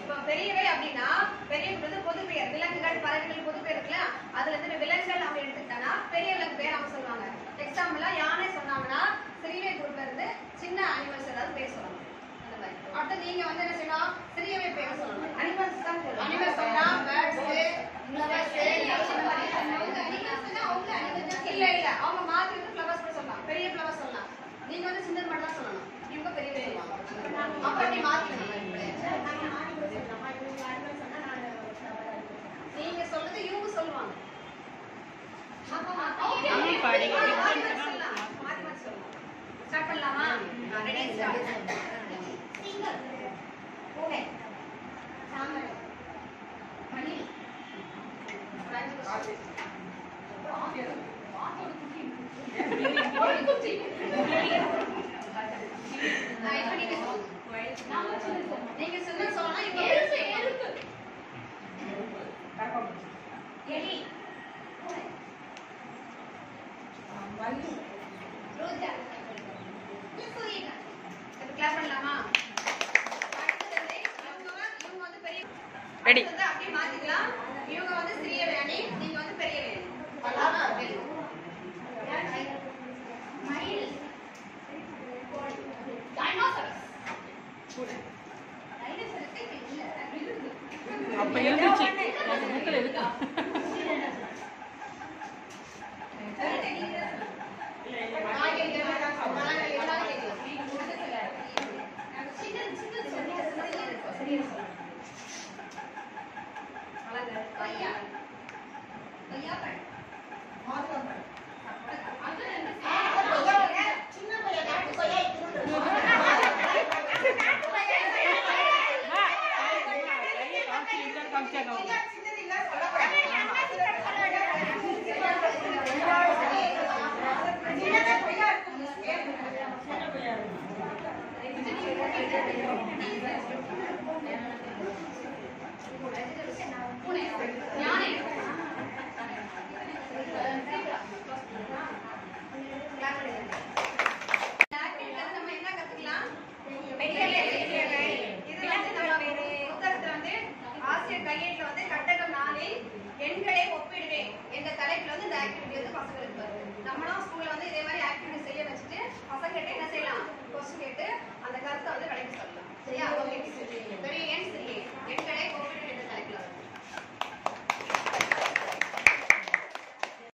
இப்போ பெரியவை அப்படின்னா பெரியவங்க பொது பெயர் விலங்குகள் பறவைகள் பொது பெயர் இருக்குல்ல அதுல இருந்து விலங்குகள் அப்படி எடுத்துக்கிட்டா பெரிய விலங்கு பேர் அவங்க சொல்லுவாங்க எக்ஸாம்பிளா யானை சொன்னாங்கன்னா சிறியவை குரூப்ல இருந்து சின்ன அனிமல்ஸ் ஏதாவது பேர் சொல்லணும் அந்த மாதிரி அடுத்து நீங்க வந்து என்ன செய்யணும் சிறியவை பேர் சொல்லணும் அனிமல்ஸ் தான் அனிமல்ஸ் சொன்னா பேர்ட்ஸ் ஃப்ளவர்ஸ் அந்த மாதிரி அவங்க அனிமல்ஸ்னா அவங்க அனிமல்ஸ் இல்ல இல்ல அவங்க மாத்தி வந்து ஃப்ளவர்ஸ் கூட சொல்லலாம் பெரிய ஃப்ளவர்ஸ் சொல்லலாம் நீங்க வந்து சின்ன மட்டும் தான் சொல்லணும் இவங்க பெரிய சொல்லுவாங்க அப்ப நீ மாத்திக்கணும் நீங்க சொல்றது இவங்க சொல்லுவாங்க தமிழ் பாடுங்க. மாத்தி மாத்தி சொல்லலாம். மாத்தி மாத்தி சொல்லலாம். Start பண்ணலாமா? Ready, start. பூனை. தாமரை. மயில். ஒரு அஞ்சு question. ஒரு குட்டி. ஆ, இப்ப நீங்க சொல்லுங்க. நீங்க சொன்ன சொல்லலாம் இவங்க எலி பூனை. ரோஜா. சூரியகாந்தி. இப்ப clap பண்ணலாமா? அடுத்தது இவங்க வந்து- இவங்க வந்து பெரிய- Ready. அடுத்தது அப்படியே மாத்திக்கலாம். இவங்க வந்து சிறிய வேணி, நீங்க வந்து பெரிய வேணி. பண்ணலாமா? Ready. மயில். கோழி. Dinosaurs. Dinosaurs ஏ இல்ல, விலங்கு. அப்ப இருந்துச்சு நம்ம புக்கில் இருக்கு நம்ம என்ன கத்துக்கலாம் இது வந்து நம்ம புத்தகத்துல வந்து ஆசிரியர் கையேட்டுல வந்து கட்டகம் நாளில் எண்களை ஒப்பிடுவேன் என்ற தலைப்புல வந்து இந்த ஆக்டிவிட்டி வந்து பசங்களுக்கு வருது நம்மளும் ஸ்கூல்ல வந்து இதே மாதிரி ஆக்டிவிட்டி செய்ய வச்சுட்டு பசங்க கிட்ட என்ன செய்யலாம் கொஸ்டின் கேட்டு அந்த கருத்தை வந்து கடைக்கு சொல்லலாம் சரியா ஓகே வெரி எண்ட்ஸ்